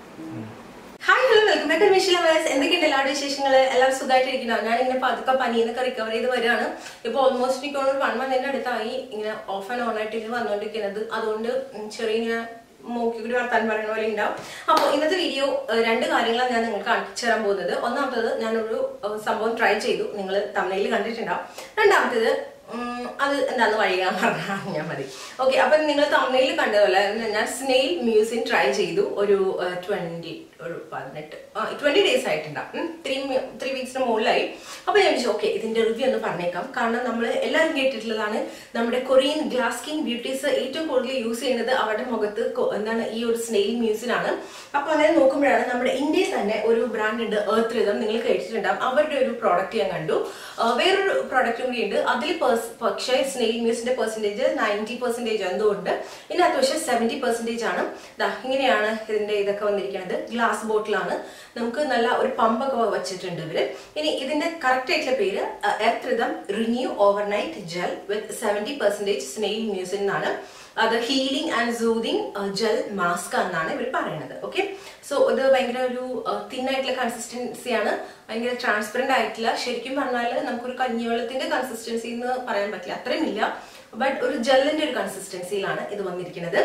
Hi hello welcome back mission lovers എന്തൊക്കെയുണ്ട് എല്ലാവരുടെ വിശേഷങ്ങൾ എല്ലാവരും സുഖമായിട്ടിരിക്കുന്നോ ഞാൻ ഇങ്ങനെ പതുക്കെ പനിയെന്നൊക്കെ റിക്കവർ ചെയ്ത് വരികയാണ് ഇപ്പോൾ ഓൾമോസ്റ്റ് എനിക്ക് തോന്നുന്നു വൺ മന്തിന്റെ അടുത്തായി ഇങ്ങനെ ഓഫ് ആൻഡ് ഓൺ ആയിട്ട് ഇങ്ങനെ വന്നുകൊണ്ടിരിക്കുന്നത് അതുകൊണ്ട് ഉം ചെറിയ ഇങ്ങനെ മൂക്കി കൂടി വർത്താൻ പറയുന്ന പോലെ ഉണ്ടാവും അപ്പോൾ ഇന്നത്തെ വീഡിയോ ഏഹ്, രണ്ട് കാര്യങ്ങളാണ് ഞാൻ നിങ്ങൾക്ക് കാണിച്ചു തരാൻ പോകുന്നത് ഒന്നാമത്തത് ഞാനൊരു ഏഹ്, സംഭവം ട്രൈ ചെയ്തു നിങ്ങൾ തമിഴിൽ കണ്ടിട്ടുണ്ടാവും രണ്ടാമത്തേത് ഉം, അത് എന്താന്ന് വഴിയാൻ പറഞ്ഞാൽ ഞാൻ മതി ഓക്കെ അപ്പൊ നിങ്ങൾ തമിഴിൽ കണ്ടതല്ല ഞാൻ സ്നെയിൽ മ്യൂസിൻ ട്രൈ ചെയ്തു ഒരു ട്വന്റി ഒരു പതിനെട്ട് ട്വന്റി ഡേയ്സ് ആയിട്ടുണ്ടാവും ത്രീ ത്രീ വീക്സിന് മുകളിലായി അപ്പൊ ഞാൻ വിളിച്ചു ഓക്കെ ഇതിന്റെ റിവ്യൂ ഒന്ന് പറഞ്ഞേക്കാം കാരണം നമ്മൾ എല്ലാവരും കേട്ടിട്ടുള്ളതാണ് നമ്മുടെ കൊറിയൻ ഗ്ലാസ് സ്കിൻ ബ്യൂട്ടീസ് ഏറ്റവും കൂടുതൽ യൂസ് ചെയ്യുന്നത് അവരുടെ മുഖത്ത് കൊ- എന്താണ് ഈ ഒരു സ്നെയിൽ മ്യൂസിനാണ് അപ്പൊ അങ്ങനെ നോക്കുമ്പോഴാണ് നമ്മുടെ ഇന്ത്യയിൽ തന്നെ ഒരു ബ്രാൻഡ് ഉണ്ട് എർത്ത് റിതം നിങ്ങൾ കേട്ടിട്ടുണ്ടാവും അവരുടെ ഒരു പ്രോഡക്റ്റ് ഞാൻ കണ്ടു ആ, വേറൊരു പ്രോഡക്റ്റും കൂടി ഉണ്ട് അതിൽ പക്ഷേ സ്നെയിൽ മ്യൂസിന്റെ പെർസെന്റേജ് നയൻറ്റി പെർസെന്റേജ് എന്തോണ്ട് ഇതിനകത്ത് പക്ഷേ സെവന്റി പെർസെന്റേജ് ആണ് ദാ ഇങ്ങനെയാണ് ഇതിന്റെ ഇതൊക്കെ വന്നിരിക്കുന്നത് ഗ്ലാസ് ബോട്ടിലാണ് നമുക്ക് നല്ല ഒരു പമ്പൊക്കെ വെച്ചിട്ടുണ്ട് ഇവര് ഇനി ഇതിന്റെ കറക്റ്റ് ആയിട്ടുള്ള പേര് earth rhythm renew overnight gel with seventy percentage snail mucin എന്നാണ് അത് healing and soothing gel mask എന്നാണ് ഇവർ പറയുന്നത് ഓക്കെ സോ ഇത് ഭയങ്കര ഒരു തിൻ ആയിട്ടുള്ള കൺസിസ്റ്റൻസിയാണ് ഭയങ്കര ട്രാൻസ്പെറന്റ് ആയിട്ടില്ല ശരിക്കും പറഞ്ഞാൽ നമുക്കൊരു കഞ്ഞിവെള്ളത്തിന്റെ കൺസിസ്റ്റൻസി എന്ന് പറയാൻ പറ്റില്ല അത്രയും ഇല്ല ബട്ട് ഒരു ജെല്ലിന്റെ ഒരു കൺസിസ്റ്റൻസിയിലാണ് ഇത് വന്നിരിക്കുന്നത്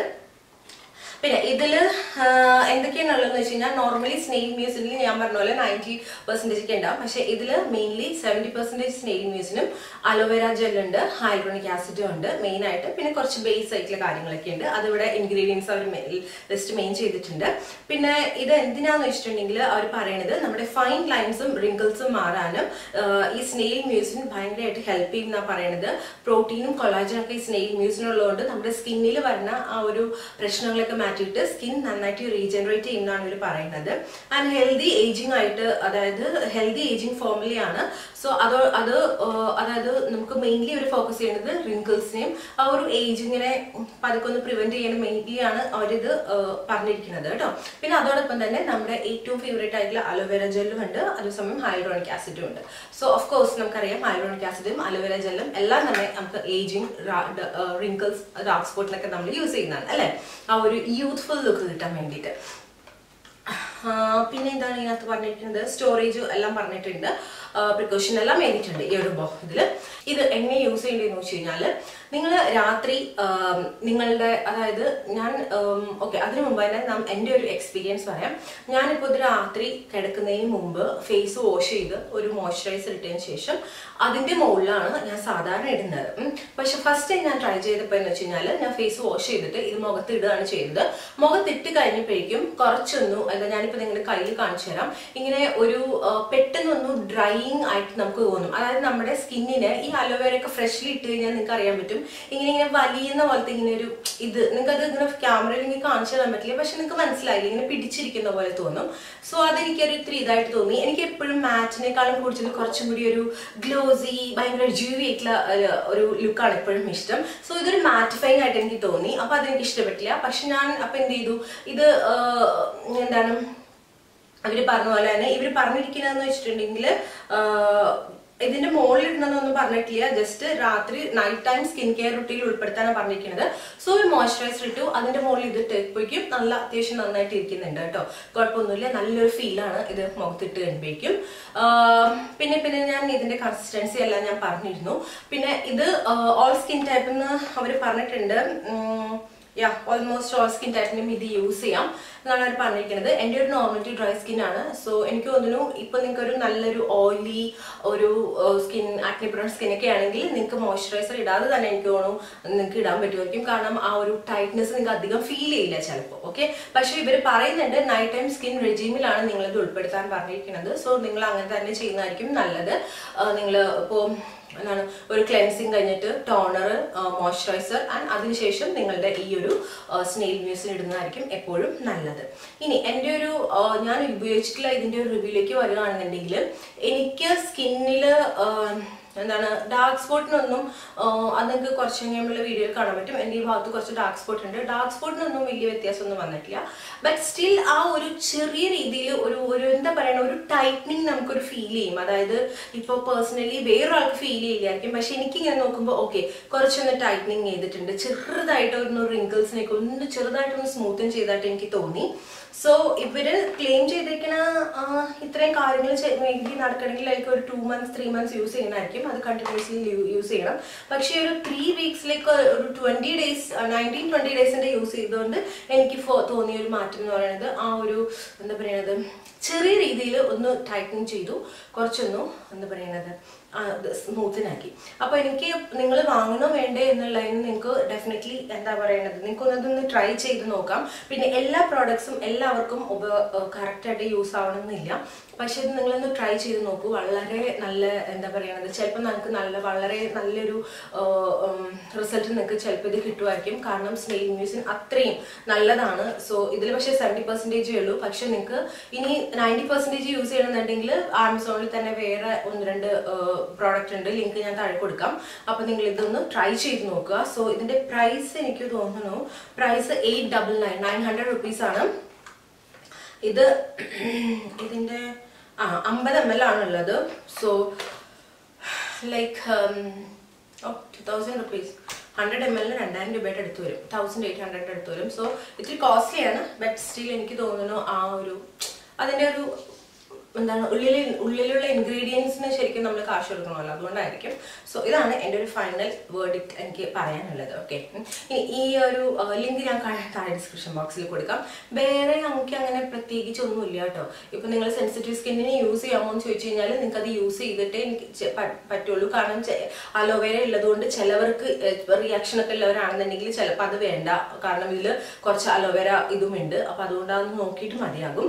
പിന്നെ ഇതില് എന്തൊക്കെയാണുള്ളതെന്ന് വെച്ച് കഴിഞ്ഞാൽ നോർമലി സ്നെയിൽ മ്യൂസിനിൽ ഞാൻ പറഞ്ഞ പോലെ നയൻറ്റി പെർസെന്റേജ് ഒക്കെ ഉണ്ടാവും പക്ഷെ ഇതില് മെയിൻലി സെവന്റി പെർസെന്റേജ് സ്നെയിൽ മ്യൂസിനും അലോവേര ജെൽ ഉണ്ട് ഹൈഡ്രോണിക് ആസിഡും ഉണ്ട് മെയിൻ ആയിട്ട് പിന്നെ കുറച്ച് ബേസ് ആയിട്ടുള്ള കാര്യങ്ങളൊക്കെ ഉണ്ട് അതിവിടെ ഇൻഗ്രീഡിയൻസ് അവർ ലിസ്റ്റ് മെയിൻ ചെയ്തിട്ടുണ്ട് പിന്നെ ഇത് എന്തിനാന്ന് വെച്ചിട്ടുണ്ടെങ്കിൽ അവർ പറയണത് നമ്മുടെ ഫൈൻ ലൈൻസും റിങ്കിൾസും മാറാനും ആഹ് ഈ സ്നെയിൽ മ്യൂസിൻ ഭയങ്കരമായിട്ട് ഹെൽപ്പ് ചെയ്യും എന്നാണ് പറയണത് പ്രോട്ടീനും കൊളാജനും ഒക്കെ ഈ സ്നെയിൽ മ്യൂസിനുള്ളതുകൊണ്ട് നമ്മുടെ സ്കിന്നിൽ വരുന്ന ആ ഒരു പ്രശ്നങ്ങളൊക്കെ മാറ്റിയിട്ട് സ്കിൻ നന്നായിട്ട് റീജനറേറ്റ് ചെയ്യുന്നതാണ് ഇവർ പറയുന്നത് ആൻഡ് ഹെൽത്തി ഏജിങ് ആയിട്ട് അതായത് ഹെൽത്തി ഏജിങ് ഫോമിലാണ് സോ അത് അത് ആഹ് അതായത് നമുക്ക് മെയിൻലി അവർ ഫോക്കസ് ചെയ്യുന്നത് റിങ്കിൾസിനെയും ആ ഒരു ഏജിങ്ങിനെ പതുക്കെ ഒന്ന് പ്രിവെന്റ് ചെയ്യാൻ മെയിൻലി ആണ് അവരിത് ആഹ് പറഞ്ഞിരിക്കുന്നത് കേട്ടോ പിന്നെ അതോടൊപ്പം തന്നെ നമ്മുടെ ഏറ്റവും ഫേവറേറ്റ് ആയിട്ടുള്ള അലോവേര ജെല്ലും ഉണ്ട് അതേസമയം ഹൈഡ്രോണിക് ആസിഡും ഉണ്ട് സോ ഓഫ് കോഴ്സ് നമുക്കറിയാം ഹൈഡ്രോണിക് ആസിഡും അലോവേര ജെല്ലും എല്ലാം തന്നെ നമുക്ക് ഏജിങ് റിങ്കിൾസ് ഡാർക്ക് സ്പോട്ടിലൊക്കെ നമ്മൾ യൂസ് ചെയ്യുന്നതാണ് അല്ലേ ആ ഒരു യൂത്ത്ഫുൾ ലുക്ക് കിട്ടാൻ വേണ്ടിയിട്ട് ആ, പിന്നെ എന്താണ് ഇതിനകത്ത് പറഞ്ഞിരിക്കുന്നത് സ്റ്റോറേജ് എല്ലാം പറഞ്ഞിട്ടുണ്ട് പ്രിക്കോഷൻ എല്ലാം എഴുതിയിട്ടുണ്ട് ഈ ഒരു ഇതിൽ ഇത് എങ്ങനെ യൂസ് ചെയ്യേണ്ടതെന്ന് വെച്ച് കഴിഞ്ഞാൽ നിങ്ങൾ രാത്രി ആം, നിങ്ങളുടെ അതായത് ഞാൻ ഓക്കെ അതിനു മുമ്പ് തന്നെ നാം എൻ്റെ ഒരു എക്സ്പീരിയൻസ് പറയാം ഞാനിപ്പോൾ ഇത് രാത്രി കിടക്കുന്നതിന് മുമ്പ് ഫേസ് വാഷ് ചെയ്ത് ഒരു മോയ്സ്ചറൈസർ ഇട്ടതിന് ശേഷം അതിൻ്റെ മുകളിലാണ് ഞാൻ സാധാരണ ഇടുന്നത് ഉം. പക്ഷെ ഫസ്റ്റ് ടൈം ഞാൻ ട്രൈ ചെയ്തപ്പോൾ എന്ന് വെച്ച് കഴിഞ്ഞാൽ ഞാൻ ഫേസ് വാഷ് ചെയ്തിട്ട് ഇത് മുഖത്ത് ഇടുകയാണ് ചെയ്തത് മുഖത്തിട്ട് കഴിഞ്ഞപ്പോഴേക്കും കുറച്ചൊന്നു എന്താ ഞാനിപ്പോൾ നിങ്ങളുടെ കയ്യിൽ കാണിച്ചു തരാം ഇങ്ങനെ ഒരു ആ, പെട്ടെന്നൊന്നു ഡ്രൈയിങ് ആയിട്ട് നമുക്ക് തോന്നും അതായത് നമ്മുടെ സ്കിന്നിന് ഈ അലോവേര ഒക്കെ ഫ്രഷ്ലി ഇട്ട് കഴിഞ്ഞാൽ നിങ്ങൾക്ക് അറിയാൻ പറ്റും ഇങ്ങനെ ഇങ്ങനെ വലിയുന്ന പോലത്തെ ഇങ്ങനെ ഒരു ഇത് നിങ്ങൾക്ക് അത് ഇങ്ങനെ ക്യാമറയിൽ ഇങ്ങനെ കാണിച്ചു തരാൻ പറ്റില്ല പക്ഷെ നിങ്ങൾക്ക് മനസ്സിലായില്ല ഇങ്ങനെ പിടിച്ചിരിക്കുന്ന പോലെ തോന്നും സോ അതെനിക്കൊരു ഇത്തിരി ഇതായിട്ട് തോന്നി എനിക്ക് എപ്പോഴും മാറ്റിനേക്കാളും കൂടുതൽ കുറച്ചും കൂടി ഒരു ഗ്ലോസി ഭയങ്കര ജൂവി ആയിട്ടുള്ള ഒരു- ഒരു ലുക്കാണ് എപ്പോഴും ഇഷ്ടം സോ ഇതൊരു മാറ്റിഫൈങ് ആയിട്ട് എനിക്ക് തോന്നി അപ്പൊ അതെനിക്ക് ഇഷ്ടപ്പെട്ടില്ല പക്ഷെ ഞാൻ അപ്പൊ എന്ത് ചെയ്തു ഇത് ആ, എന്താണ് അവര് പറഞ്ഞ പോലെ തന്നെ ഇവര് പറഞ്ഞിരിക്കുന്നതെന്ന് വെച്ചിട്ടുണ്ടെങ്കിൽ ഇതിന്റെ മുകളിൽ ഇടുന്നതൊന്നും പറഞ്ഞിട്ടില്ല ജസ്റ്റ് രാത്രി നൈറ്റ് ടൈം സ്കിൻ കെയർ റുട്ടീനിൽ ഉൾപ്പെടുത്താനാണ് പറഞ്ഞിരിക്കുന്നത് സോ ഒരു മോയ്സ്ചറൈസർ ഇട്ടു അതിന്റെ മുകളിൽ ഇത് ഇട്ടപ്പോഴേക്കും നല്ല അത്യാവശ്യം നന്നായിട്ട് ഇരിക്കുന്നുണ്ട് കേട്ടോ കുഴപ്പമൊന്നുമില്ല നല്ലൊരു ഫീലാണ് ഇത് മുഖത്തിട്ട് കഴിയുമ്പോഴേക്കും പിന്നെ പിന്നെ ഞാൻ ഇതിന്റെ കൺസിസ്റ്റൻസി എല്ലാം ഞാൻ പറഞ്ഞിരുന്നു പിന്നെ ഇത് ഓൾ സ്കിൻ ടൈപ്പ് എന്ന് അവർ പറഞ്ഞിട്ടുണ്ട് ഉം, യാ ഓൾമോസ്റ്റ് ഓൾ സ്കിൻ ടൈപ്പിനും ഇത് യൂസ് ചെയ്യാം എന്നാണ് അവർ പറഞ്ഞിരിക്കുന്നത് എൻ്റെ ഒരു നോർമൽ ഡ്രൈ സ്കിൻ ആണ് സോ എനിക്ക് തോന്നുന്നു ഇപ്പൊ നിങ്ങൾക്ക് ഒരു നല്ലൊരു ഓയിലി ഒരു സ്കിൻ ആക്നിപ്രോൺ സ്കിൻ ഒക്കെ ആണെങ്കിൽ നിങ്ങൾക്ക് മോയ്സ്ചറൈസർ ഇടാതെ തന്നെ എനിക്ക് തോന്നുന്നു നിങ്ങൾക്ക് ഇടാൻ പറ്റുമായിരിക്കും കാരണം ആ ഒരു ടൈറ്റ്നെസ് നിങ്ങൾക്ക് അധികം ഫീൽ ചെയ്യില്ല ചിലപ്പോൾ ഓക്കെ പക്ഷേ ഇവർ പറയുന്നുണ്ട് നൈറ്റ് ടൈം സ്കിൻ റെജീമിലാണ് നിങ്ങളിത് ഉൾപ്പെടുത്താൻ പറഞ്ഞിരിക്കുന്നത് സോ നിങ്ങൾ അങ്ങനെ തന്നെ ചെയ്യുന്നതായിരിക്കും നല്ലത് നിങ്ങൾ ഇപ്പോൾ എന്താണ് ഒരു ക്ലെൻസിങ് കഴിഞ്ഞിട്ട് ടോണർ മോയ്സ്ചറൈസർ ആൻഡ് അതിനുശേഷം നിങ്ങളുടെ ഈ ഒരു സ്നെയിൽ മ്യൂസിൽ ഇടുന്നതായിരിക്കും എപ്പോഴും നല്ലത് ഇനി എൻ്റെ ഒരു ആ, ഞാൻ ഉപയോഗിച്ചിട്ടുള്ള ഇതിൻ്റെ ഒരു റിവ്യൂലേക്ക് വരികയാണെന്നുണ്ടെങ്കിൽ എനിക്ക് സ്കിന്നിൽ എന്താണ് ഡാർക്ക് സ്പോട്ടിനൊന്നും അത് നിങ്ങൾക്ക് കുറച്ച് കഴിയുമ്പോൾ വീഡിയോയിൽ കാണാൻ പറ്റും എൻ്റെ ഈ ഭാഗത്ത് കുറച്ച് ഡാർക്ക് സ്പോട്ട് ഉണ്ട് ഡാർക്ക് സ്പോട്ടിനൊന്നും വലിയ വ്യത്യാസമൊന്നും വന്നിട്ടില്ല ബട്ട് സ്റ്റിൽ ആ ഒരു ചെറിയ രീതിയിൽ ഒരു ഒരു എന്താ പറയുക ഒരു ടൈറ്റനിങ് നമുക്കൊരു ഫീൽ ചെയ്യും അതായത് ഇപ്പോൾ പേഴ്സണലി വേറൊരാൾക്ക് ഫീൽ ചെയ്യില്ലായിരിക്കും പക്ഷെ എനിക്കിങ്ങനെ നോക്കുമ്പോൾ ഓക്കെ കുറച്ചൊന്ന് ടൈറ്റനിങ് ചെയ്തിട്ടുണ്ട് ചെറുതായിട്ട് ഒന്ന് റിങ്കിൾസിനൊക്കെ ഒന്ന് ചെറുതായിട്ടൊന്ന് സ്മൂത്തൻ ചെയ്തായിട്ട് എനിക്ക് തോന്നി സോ ഇവര് ക്ലെയിം ചെയ്തേക്കണ ആ, ഇത്രയും കാര്യങ്ങൾ മേ ബി നടക്കണമെങ്കിൽ ലൈക്ക് ഒരു two months three months use ചെയ്യണമായിരിക്കും അത് കണ്ടിന്യൂസ്ലി യൂസ് ചെയ്യണം പക്ഷേ ഒരു ത്രീ വീക്സിലേക്ക് ഒരു ട്വന്റി ഡേയ്സ് നയൻറ്റീൻ ട്വന്റി ഡേയ്സിന്റെ യൂസ് ചെയ്തുകൊണ്ട് എനിക്ക് ഫോ- തോന്നിയ ഒരു മാറ്റം എന്ന് പറയുന്നത് ആ ഒരു എന്താ പറയുന്നത് ചെറിയ രീതിയിൽ ഒന്ന് ടൈറ്റൻ ചെയ്തു കുറച്ചൊന്നു എന്താ പറയുന്നത് സ്മൂത്തിനാക്കി അപ്പൊ എനിക്ക് നിങ്ങൾ വാങ്ങണോ വേണ്ടേ എന്നുള്ളതിന് നിങ്ങൾക്ക് ഡെഫിനറ്റ്ലി എന്താ പറയുന്നത് നിങ്ങൾക്ക് ഒന്നതൊന്ന് ട്രൈ ചെയ്ത് നോക്കാം പിന്നെ എല്ലാ പ്രോഡക്ട്സും എല്ലാവർക്കും ഉപ കറക്റ്റായിട്ട് യൂസ് ആവണമെന്നില്ല പക്ഷെ ഇത് നിങ്ങളൊന്ന് ട്രൈ ചെയ്ത് നോക്കൂ വളരെ നല്ല എന്താ പറയുന്നത് ചിലപ്പോൾ നിങ്ങൾക്ക് നല്ല വളരെ നല്ലൊരു റിസൾട്ട് നിങ്ങൾക്ക് ചിലപ്പോൾ ഇത് കിട്ടുമായിരിക്കും കാരണം സ്നെയിൽ മ്യൂസിൻ അത്രയും നല്ലതാണ് സോ ഇതിൽ പക്ഷേ സെവൻറ്റി പെർസെൻറ്റേജേ ഉള്ളൂ പക്ഷെ നിങ്ങൾക്ക് ഇനി നയൻറ്റി പെർസെൻറ്റേജ് യൂസ് ചെയ്യണമെന്നുണ്ടെങ്കിൽ ആമസോണിൽ തന്നെ വേറെ ഒന്ന് രണ്ട് പ്രോഡക്റ്റ് ഉണ്ട് ലിങ്ക് ഞാൻ താഴെ കൊടുക്കാം അപ്പൊ നിങ്ങൾ ഇതൊന്ന് ട്രൈ ചെയ്ത് നോക്കുക സോ ഇതിന്റെ പ്രൈസ് എനിക്ക് തോന്നുന്നു price eight double nine nine hundred rupees ആണ് ഇത് ഇതിന്റെ ആ അമ്പത് എം എൽ ആണുള്ളത് so like oh two thousand rupees hundred M എല്ലിന് രണ്ടായിരം രൂപയുടെ അടുത്ത് വരും തൗസൻഡ് എയ്റ്റ് ഹൺഡ്രഡ് അടുത്ത് വരും സോ ഇത്തിരി കോസ്റ്റ്ലി ആണ് ബട്ട് സ്റ്റിൽ എനിക്ക് തോന്നുന്നു ആ ഒരു അതിന്റെ ഒരു എന്താണ് ഉള്ളിൽ ഉള്ളിലുള്ള ഇൻഗ്രീഡിയൻസിന് ശരിക്കും നമ്മൾ കാശ് കൊടുക്കണമല്ലോ അതുകൊണ്ടായിരിക്കും സോ ഇതാണ് എൻ്റെ ഒരു ഫൈനൽ വേർഡിക്റ്റ് എനിക്ക് പറയാനുള്ളത് ഓക്കെ ഇനി ഈ ഒരു ലിങ്ക് ഞാൻ കാ- താഴെ ഡിസ്ക്രിപ്ഷൻ ബോക്സിൽ കൊടുക്കാം വേറെ നമുക്ക് അങ്ങനെ പ്രത്യേകിച്ച് ഒന്നുമില്ല കേട്ടോ ഇപ്പൊ നിങ്ങൾ സെൻസിറ്റീവ് സ്കിന്നിന് യൂസ് ചെയ്യാമോ എന്ന് ചോദിച്ചു കഴിഞ്ഞാൽ നിങ്ങൾക്ക് അത് യൂസ് ചെയ്തിട്ടേ എനിക്ക് ചെ- പ- പറ്റുള്ളൂ കാരണം അലോവേര ഉള്ളതുകൊണ്ട് ചിലവർക്ക് റിയാക്ഷൻ ഒക്കെ ഉള്ളവരാണെന്നുണ്ടെങ്കിൽ ചിലപ്പോൾ അത് വേണ്ട കാരണം ഇതിൽ കുറച്ച് അലോവേര ഇതുമുണ്ട് അപ്പൊ അതുകൊണ്ട് അതൊന്ന് നോക്കിയിട്ട് മതിയാകും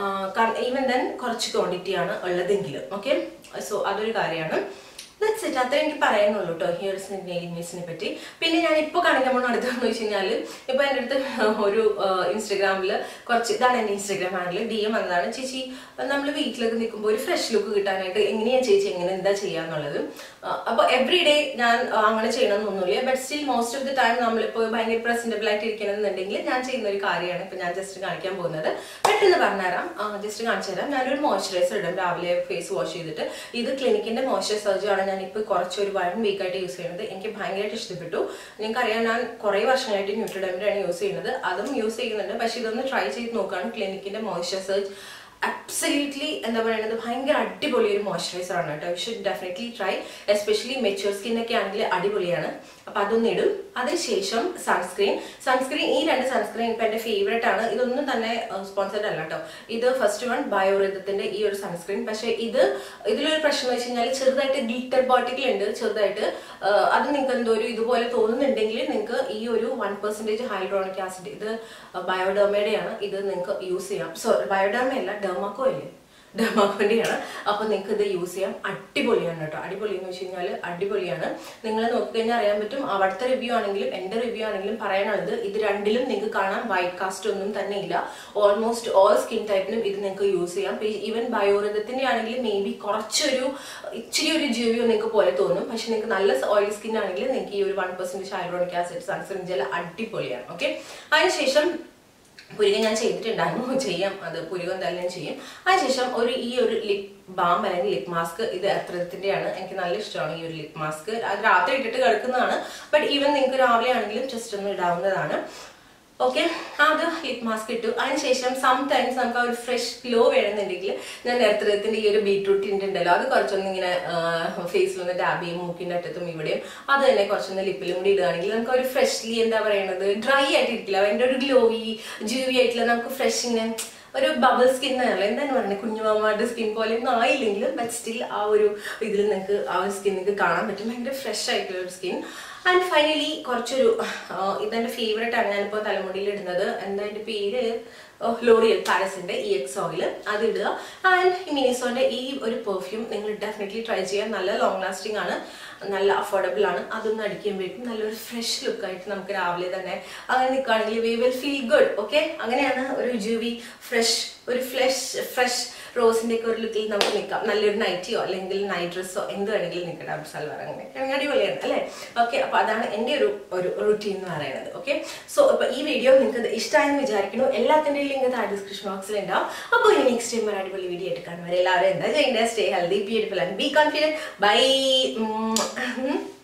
ഈവൻ ദെൻ കുറച്ച് ക്വാണ്ടിറ്റി ആണ് ഉള്ളതെങ്കിൽ ഓക്കെ സോ അതൊരു കാര്യമാണ് ദാറ്റ്സ് ഇറ്റ് അത്ര എനിക്ക് പറയാനുള്ളൂ കേട്ടോ ഹിയർ നെയിലിമിസിനെ പറ്റി പിന്നെ ഞാൻ ഇപ്പോൾ കാണിക്കാൻ പോകുന്ന അടുത്തെന്ന് വെച്ച് കഴിഞ്ഞാൽ ഇപ്പോൾ എൻ്റെ അടുത്ത് ഒരു ഇൻസ്റ്റഗ്രാമിൽ കുറച്ച് ഇതാണ് എൻ്റെ ഇൻസ്റ്റഗ്രാം ഹാൻഡിൽ ഡി എം വന്നതാണ് ചേച്ചി നമ്മൾ വീട്ടിലൊക്കെ നിൽക്കുമ്പോൾ ഒരു ഫ്രഷ് ലുക്ക് കിട്ടാനായിട്ട് എങ്ങനെയാണ് ചേച്ചി എങ്ങനെ എന്താ ചെയ്യാന്നുള്ളത് അപ്പോൾ എവറി ഡേ ഞാൻ ആ, അങ്ങനെ ചെയ്യണമെന്നൊന്നുമില്ല but still most of the time നമ്മളിപ്പോൾ ഭയങ്കര പ്രസന്റബിൾ ആയിട്ട് ഇരിക്കണമെന്നുണ്ടെങ്കിൽ ഞാൻ ചെയ്യുന്ന ഒരു കാര്യമാണ് ഇപ്പൊ ഞാൻ ജസ്റ്റ് കാണിക്കാൻ പോകുന്നത് പെട്ടെന്ന് പറഞ്ഞുതരാം ജസ്റ്റ് കാണിച്ചു തരാം ഞാനൊരു മോയ്സ്ചറൈസർ ഇടും രാവിലെ ഫേസ് വാഷ് ചെയ്തിട്ട് ഇത് ക്ലിനിക്കിന്റെ മോയ്സ്ചറൈസർ ആണ് ഞാൻ ഇപ്പോൾ കുറച്ചൊരു വൺ വീക്ക് ആയിട്ട് യൂസ് ചെയ്യുന്നത് എനിക്ക് ഭയങ്കരമായിട്ട് ഇഷ്ടപ്പെട്ടു നിങ്ങൾക്കറിയാം ഞാൻ കുറേ വർഷങ്ങളായിട്ട് ന്യൂട്രിഡമിന്റെ ആണ് യൂസ് ചെയ്യുന്നത് അതും യൂസ് ചെയ്യുന്നുണ്ട് പക്ഷെ ഇതൊന്ന് ട്രൈ ചെയ്ത് നോക്കുകയാണ് ക്ലിനിക്കിന്റെ മോയ്സ്ചറൈസർ അബ്സല്യൂട്ട്ലി എന്താ പറയുന്നത് ഭയങ്കര അടിപൊളി ഒരു മോയ്സ്ചറൈസർ ആണ് കേട്ടോ you should definitely try especially mature skin ഒക്കെ ആണെങ്കിൽ അടിപൊളിയാണ് അപ്പൊ അതൊന്ന് ഇടും അതിനുശേഷം സൺസ്ക്രീൻ സൺസ്ക്രീൻ ഈ രണ്ട് സൺസ്ക്രീൻ ഇപ്പൊ എന്റെ ഫേവറേറ്റ് ആണ് ഇതൊന്നും തന്നെ സ്പോൺസർഡ് അല്ല കേട്ടോ ഇത് ഫസ്റ്റ് വൺ ബയോറിതത്തിന്റെ ഈ ഒരു സൺസ്ക്രീൻ പക്ഷെ ഇത് ഇതിലൊരു പ്രശ്നം എന്ന് വെച്ച് കഴിഞ്ഞാൽ ചെറുതായിട്ട് ഗ്ലിറ്റർ പാർട്ടിക്കിൾ ഉണ്ട് ചെറുതായിട്ട് ആ, അത് നിങ്ങൾക്ക് എന്തോ ഒരു ഇതുപോലെ തോന്നുന്നുണ്ടെങ്കിൽ നിങ്ങൾക്ക് ഈ ഒരു വൺ പെർസെന്റേജ് ഹൈഡ്രോണിക് ആസിഡ് ഇത് ബയോഡെർമയുടെയാണ് ഇത് നിങ്ങൾക്ക് യൂസ് ചെയ്യാം സോറി ബയോഡെർമ അല്ല ഡെർമാക്കോ അല്ലേ ഡെർമാക്കോന്റെയാണ് അപ്പൊ നിങ്ങൾക്ക് ഇത് യൂസ് ചെയ്യാം അടിപൊളിയാണ് കേട്ടോ അടിപൊളി എന്ന് വെച്ച് കഴിഞ്ഞാൽ അടിപൊളിയാണ് നിങ്ങൾ നോക്കിക്കഴിഞ്ഞാൽ അറിയാൻ പറ്റും അവിടുത്തെ റിവ്യൂ ആണെങ്കിലും എന്റെ റിവ്യൂ ആണെങ്കിലും പറയാനുള്ളത് ഇത് രണ്ടിലും നിങ്ങൾക്ക് കാണാം വൈറ്റ് കാസ്റ്റ് ഒന്നും തന്നെ ഇല്ല ഓൾമോസ്റ്റ് ഓൾ സ്കിൻ ടൈപ്പിനും ഇത് നിങ്ങൾക്ക് യൂസ് ചെയ്യാം ഈവൻ ബയോറിതത്തിന്റെ ആണെങ്കിൽ മേ ബി കുറച്ചൊരു ഇച്ചിരി ഒരു ജീവിയോ നിങ്ങൾക്ക് പോലെ തോന്നും പക്ഷെ നിങ്ങൾക്ക് നല്ല ഓയിൽ സ്കിൻ ആണെങ്കിൽ നിങ്ങൾക്ക് ഈ ഒരു one percent hydronic acid sunscreen gel അടിപൊളിയാണ് ഓക്കെ അതിനുശേഷം പുരുക ഞാൻ ചെയ്തിട്ടുണ്ടായിരുന്നു ചെയ്യാം അത് പുരുക എന്തായാലും ഞാൻ ചെയ്യും അതിനുശേഷം ഒരു ഈ ഒരു ലിപ് ബാം അല്ലെങ്കിൽ ലിപ് മാസ്ക് ഇത് എത്രത്തിന്റെയാണ് എനിക്ക് നല്ല ഇഷ്ടമാണ് ഈ ഒരു ലിപ് മാസ്ക് അത് രാത്രി ഇട്ടിട്ട് കിടക്കുന്നതാണ് ബട്ട് ഈവൻ നിങ്ങൾക്ക് രാവിലെ ആണെങ്കിലും ജസ്റ്റ് ഒന്ന് ഇടാവുന്നതാണ് ഓക്കെ അത് ലിപ് മാസ്ക് ഇട്ടു അതിനുശേഷം സംടൈംസ് നമുക്ക് ആ ഒരു ഫ്രഷ് ഗ്ലോ വേണമെന്നുണ്ടെങ്കിൽ ഞാൻ നേരത്തെ ഈ ഒരു ബീട്രൂട്ട് ടിന്റ് ഉണ്ടല്ലോ അത് കുറച്ചൊന്ന് ഇങ്ങനെ ഫേസിൽ ഒന്ന് ടാബ് ചെയ്യും മൂക്കിന്റെ അറ്റത്തും ഇവിടെയും അത് തന്നെ കുറച്ചൊന്ന് ലിപ്പിലും കൂടി ഇടുകയാണെങ്കിൽ നമുക്ക് ഒരു ഫ്രഷ്ലി എന്താ പറയുന്നത് ഡ്രൈ ആയിട്ട് ഇരിക്കില്ല അതിന്റെ ഒരു ഗ്ലോയി ജൂവി ആയിട്ടുള്ള നമുക്ക് ഫ്രഷ് ഇങ്ങനെ ഒരു ബബിൾ സ്കിൻ ആണല്ലോ എന്താണ് പറയുന്നത് കുഞ്ഞുമാമാരുടെ സ്കിൻ പോലെ ഒന്നും ആയില്ലെങ്കിലും ബട്ട് സ്റ്റിൽ ആ ഒരു ഇതിൽ നിങ്ങൾക്ക് ആ ഒരു സ്കിൻ നിങ്ങൾക്ക് കാണാൻ പറ്റും ഭയങ്കര ഫ്രഷ് ആയിട്ടുള്ള ഒരു സ്കിൻ ആൻഡ് ഫൈനലി കുറച്ചൊരു ആ, ഇതെന്റെ ഫേവറേറ്റ് ആണ് ഞാനിപ്പോൾ തലമുടിയിൽ ഇടുന്നത് എന്താ എൻ്റെ പേര് ലോറിയൽ പാരസിന്റെ ഇ എക്സ് ഓയിൽ അത് ഇടുക ആൻഡ് മിനിസോന്റെ ഈ ഒരു പെർഫ്യൂം നിങ്ങൾ ഡെഫിനറ്റ്ലി ട്രൈ ചെയ്യാൻ നല്ല ലോങ് ലാസ്റ്റിംഗ് ആണ് നല്ല അഫോർഡബിൾ ആണ് അതൊന്ന് അടിക്കുമ്പോഴേക്കും നല്ലൊരു ഫ്രഷ് ലുക്ക് ആയിട്ട് നമുക്ക് രാവിലെ തന്നെ അങ്ങനെ നിൽക്കുകയാണെങ്കിൽ we will feel good okay അങ്ങനെയാണ് ഒരു ജൂവി ഫ്രഷ് ഒരു ഫ്ലഷ് ഫ്രഷ് റോസിന്റെ ഒക്കെ ഒരു ലുക്കിൽ നമുക്ക് നിൽക്കാം നല്ലൊരു നൈറ്റിയോ അല്ലെങ്കിൽ നൈറ്റ് ഡ്രസ്സോ എന്ത് വേണമെങ്കിലും നിൽക്കാം ഡബ് സൽവാർ അങ്ങനെ അങ്ങനെ അടിപൊളിയാണ് അല്ലേ ഓക്കെ അപ്പൊ അതാണ് എൻ്റെ ഒരു ഒരു റുട്ടീൻ എന്ന് പറയുന്നത് ഓക്കെ സോ ഇപ്പൊ ഈ വീഡിയോ നിങ്ങൾക്ക് ഇഷ്ടമായെന്ന് വിചാരിക്കുന്നു എല്ലാത്തിൻ്റെയും ലിങ്ക് താഴെ ഡിസ്ക്രിപ്ഷൻ ബോക്സിൽ ഉണ്ടാവും അപ്പോൾ ഇനി നെക്സ്റ്റ് ടൈം ഒരു അടിപൊളി വീഡിയോ ആയിട്ട് കാണും വരെ എല്ലാവരും എന്താ ചെയ്യേണ്ടത് stay healthy beautiful and be confident by